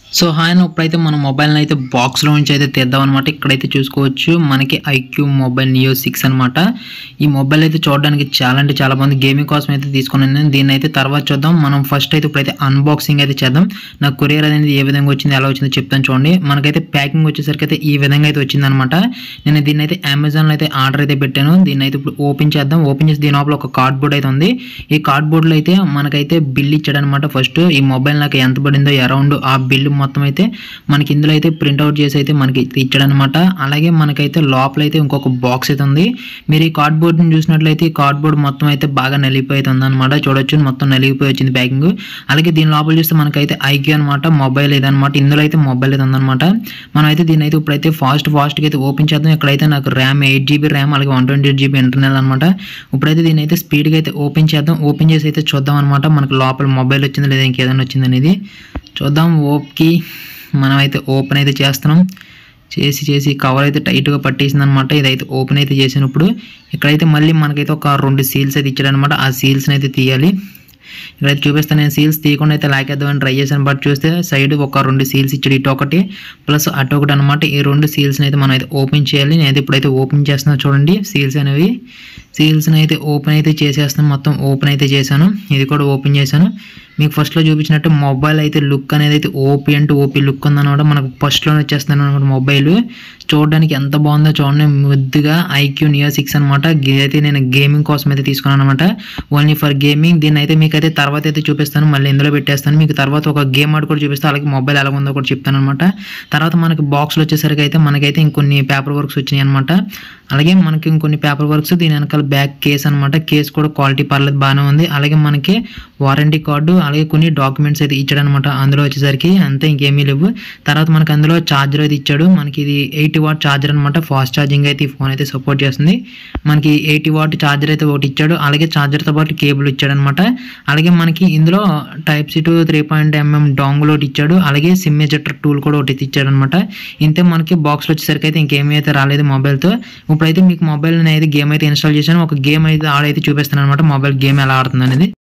so hi అన్న ఇప్పుడైతే మన మొబైల్ని అయితే బాక్స్లో నుంచి అయితే తీద్దాం అనమాట ఇక్కడైతే చూసుకోవచ్చు మనకి ఐక్యూ మొబైల్ నియో సిక్స్ అనమాట ఈ మొబైల్ అయితే చూడడానికి చాలా అంటే చాలా బాగుంది గేమింగ్ కోసం అయితే తీసుకున్నాను నేను దీన్ని అయితే తర్వాత చూద్దాం మనం ఫస్ట్ అయితే ఇప్పుడైతే అన్బాక్సింగ్ అయితే చేద్దాం నాకు కొరియర్ అనేది ఏ విధంగా వచ్చింది ఎలా వచ్చిందో చెప్తాను చూడండి మనకైతే ప్యాకింగ్ వచ్చేసరికి అయితే ఈ విధంగా అయితే వచ్చిందనమాట నేను దీన్ని అయితే అమెజాన్లో అయితే ఆర్డర్ అయితే పెట్టాను దీన్ని అయితే ఇప్పుడు ఓపెన్ చేద్దాం ఓపెన్ చేసి దీని లోపల ఒక కార్డ్ బోర్డ్ అయితే ఉంది ఈ కార్డ్ బోర్డ్లో అయితే మనకైతే బిల్ ఇచ్చాడు అనమాట ఫస్ట్ ఈ మొబైల్ నాకు ఎంత పడిందో అరౌండ్ ఆ బిల్ మొత్తం అయితే మనకి ఇందులో అయితే ప్రింట్అవుట్ చేసి అయితే మనకి ఇచ్చాడనమాట అలాగే మనకైతే లోపల అయితే ఇంకొక బాక్స్ అయితే ఉంది మీరు ఈ కార్డ్ బోర్డ్ని చూసినట్లయితే ఈ కార్డ్ బోర్డ్ మొత్తం అయితే బాగా నలిగిపోయి ఉందన్నమాట చూడొచ్చు మొత్తం నలిగిపోయి వచ్చింది ప్యాకింగ్ అలాగే దీని లోపల చూస్తే మనకైతే ఐక్యూ అనమాట మొబైల్ ఇదనమాట ఇందులో అయితే మొబైల్ అయితే ఉందన్నమాట మనం అయితే దీని అయితే ఇప్పుడైతే ఫాస్ట్ ఫాస్ట్గా అయితే ఓపెన్ చేద్దాం ఇక్కడైతే నాకు ర్యామ్ ఎయిట్ జీబీ ర్యామ్ అలాగే one twenty eight GB internal అనమాట ఇప్పుడైతే దీని అయితే స్పీడ్గా అయితే ఓపెన్ చేద్దాం ఓపెన్ చేసి అయితే చూద్దాం అనమాట మనకు లోపల మొబైల్ వచ్చింది లేదా ఇంకేదైనా వచ్చింది అనేది చూద్దాం ఓప్కి మనం అయితే ఓపెన్ అయితే చేస్తున్నాం చేసి చేసి కవర్ అయితే టైట్గా పట్టేసింది అనమాట ఇదైతే ఓపెన్ అయితే చేసినప్పుడు ఇక్కడైతే మళ్ళీ మనకైతే ఒక రెండు సీల్స్ అయితే ఇచ్చాడు అనమాట ఆ సీల్స్ని అయితే తీయాలి ఇక్కడైతే చూపిస్తాను నేను సీల్స్ తీయకుండా అయితే లాగేద్దామని ట్రై చేశాను బట్ చూస్తే సైడ్ ఒక రెండు సీల్స్ ఇచ్చాడు ఇటు ఒకటి ప్లస్ అటు ఒకటి అనమాట ఈ రెండు సీల్స్ని అయితే మనం అయితే ఓపెన్ చేయాలి నేనైతే ఇప్పుడైతే ఓపెన్ చేస్తున్నా చూడండి సీల్స్ అనేవి సీల్స్ని అయితే ఓపెన్ అయితే చేసేస్తాను మొత్తం ఓపెన్ అయితే చేశాను ఇది కూడా ఓపెన్ చేశాను మీకు ఫస్ట్లో చూపించినట్టు మొబైల్ అయితే లుక్ అనేది అయితే ఓపీ అంటే ఓపీ లుక్ ఉందన్నమాట మనకు ఫస్ట్లో వచ్చేస్తాను అనమాట మొబైల్ చూడడానికి ఎంత బాగుందో చూడండి ముద్దుగా ఐక్యూ నియో సిక్స్ అనమాట అయితే నేను గేమింగ్ కోసం అయితే తీసుకున్నాను అనమాట ఓన్లీ ఫర్ గేమింగ్ దీన్ని అయితే మీకు అయితే తర్వాత అయితే చూపిస్తాను మళ్ళీ ఇందులో పెట్టేస్తాను మీకు తర్వాత ఒక గేమ్ ఆడి కూడా చూపిస్తాను అలాగే మొబైల్ ఎలా ఉందో కూడా చెప్తాను అనమాట తర్వాత మనకి బాక్స్లో వచ్చేసరికి అయితే మనకైతే ఇంకొన్ని పేపర్ వర్క్స్ వచ్చినాయి అనమాట అలాగే మనకి ఇంకొన్ని పేపర్ వర్క్స్ దీని వెనకాల బ్యాక్ కేస్ అనమాట కేస్ కూడా క్వాలిటీ పర్లేదు బాగానే ఉంది అలాగే మనకి వారంటీ కార్డు అలాగే కొన్ని డాక్యుమెంట్స్ అయితే ఇచ్చాడు అనమాట అందులో వచ్చేసరికి అంతే ఇంకేమీ లేవు తర్వాత మనకి అందులో ఛార్జర్ అయితే ఇచ్చాడు మనకి ఇది ఎయిటీ వాట్ ఛార్జర్ అనమాట ఫాస్ట్ ఛార్జింగ్ అయితే ఈ ఫోన్ అయితే సపోర్ట్ చేస్తుంది మనకి ఎయిటీ వాట్ ఛార్జర్ అయితే ఒకటి ఇచ్చాడు అలాగే ఛార్జర్తో పాటు కేబుల్ ఇచ్చాడు అనమాట అలాగే మనకి ఇందులో type C to three point MM dongle ఒకటి ఇచ్చాడు అలాగే సిమ్ ఎజెక్టర్ టూల్ కూడా ఒకటి ఇచ్చాడు అనమాట ఇంతే మనకి బాక్స్లో వచ్చేసరికి అయితే ఇంకేమీ అయితే రాలేదు మొబైల్తో ఇప్పుడైతే మీకు మొబైల్ అనేది గేమ్ అయితే ఇన్స్టాల్ చేశాను ఒక గేమ్ అయితే ఆడైతే చూపిస్తాను అనమాట మొబైల్ గేమ్ ఎలా ఆడుతుంది అనేది